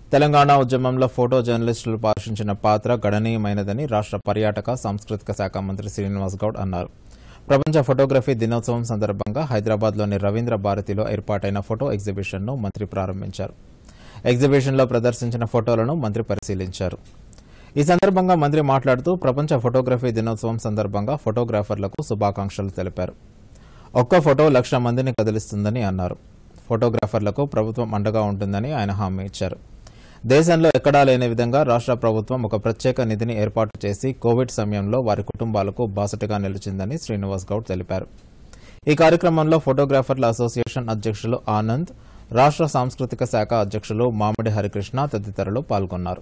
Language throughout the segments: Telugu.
తెలంగాణ ఉద్యమంలో ఫోటో జర్నలిస్టులు పోషించిన పాత్ర గణనీయమైనదని రాష్ట్ర పర్యాటక సాంస్కృతిక శాఖ మంత్రి శ్రీనివాస్ గౌడ్ అన్నారు ప్రపంచ ఫోటోగ్రఫీ దినోత్సవం సందర్భంగా హైదరాబాద్లోని రవీంద్ర భారతిలో ఏర్పాటైన ఫోటో ఎగ్జిబిషన్ను మంత్రి ప్రారంభించారు ఎగ్జిబిషన్లో ప్రదర్శించిన ఫోటోలను మంత్రి పరిశీలించారు ఈ సందర్భంగా మంత్రి మాట్లాడుతూ ప్రపంచ ఫోటోగ్రఫీ దినోత్సవం సందర్భంగా ఫోటోగ్రాఫర్లకు శుభాకాంక్షలు తెలిపారు ఒక్క ఫోటో లక్ష మందిని కదిలిస్తుందని అన్నారు ఫోటోగ్రాఫర్లకు ప్రభుత్వం అండగా ఉంటుందని ఆయన హామీ ఇచ్చారు దేశంలో ఎక్కడా లేని విధంగా రాష్ట్ర ప్రభుత్వం ఒక ప్రత్యేక నిధిని ఏర్పాటు చేసి కోవిడ్ సమయంలో వారి కుటుంబాలకు బాసటగా నిలిచిందని శ్రీనివాస్ గౌడ్ తెలిపారు ఈ కార్యక్రమంలో ఫోటోగ్రాఫర్ల అసోసియేషన్ అధ్యక్షులు ఆనంద్ రాష్ట్ర సాంస్కృతిక శాఖ అధ్యక్షులు మామిడి హరికృష్ణ తదితరులు పాల్గొన్నారు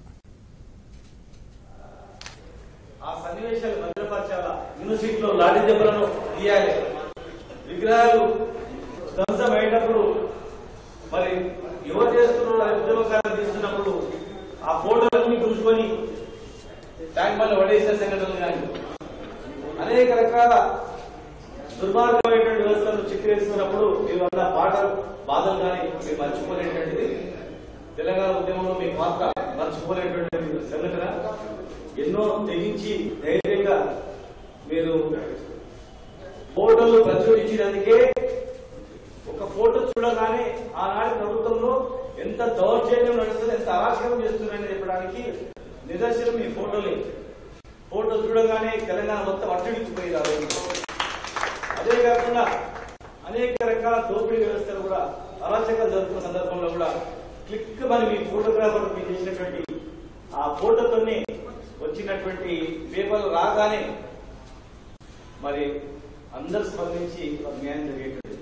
ఆ సన్నివేశాలు భద్రపరచాలా యూనివర్సిటీలో లాఠీ దెబ్బలను తీయాలి విగ్రహాలు ధ్వంసం అయ్యేటప్పుడు మరి ఎవరు చేస్తున్నారో అది ఉద్యోగకారులు తీస్తున్నప్పుడు ఆ ఫోటోలన్నీ చూసుకొని ట్యాంక్ మళ్ళీ పడేసిన సంఘటనలు కానీ అనేక రకాల దుర్మార్గమైనటువంటి వ్యవస్థలను చిత్రీకరిస్తున్నప్పుడు మీరు అన్న పాట బాధలు కానీ మీరు మర్చిపోలేటువంటిది తెలంగాణ ఉద్యమంలో మీ పాత్ర మర్చిపోలేటువంటి సంఘటన ఎన్నో తెగించి ధైర్యంగా మీరు ఫోటోలు ప్రచురించినందుకే ఒక ఫోటో చూడగానే ఆనాటి ప్రభుత్వంలో ఎంత దౌర్జన్యం నడుస్తుంది ఎంత అరాచకం చేస్తున్నారని చెప్పడానికి నిదర్శనం మీ ఫోటోలే ఫోటో చూడగానే తెలంగాణ మొత్తం అట్టడికిపోయింది ఆ రోజు. అదే కాకుండా అనేక రకాల దోపిడీ వ్యవస్థలు కూడా అరాచకాలు జరుగుతున్న సందర్భంలో కూడా క్లిక్ మరి మీ ఫోటోగ్రాఫర్ మీరు చేసినటువంటి ఆ ఫోటోతోనే వచ్చినటువంటి పేపర్లు రాగానే మరి అందరు స్పందించి న్యాయం జరిగేటువంటి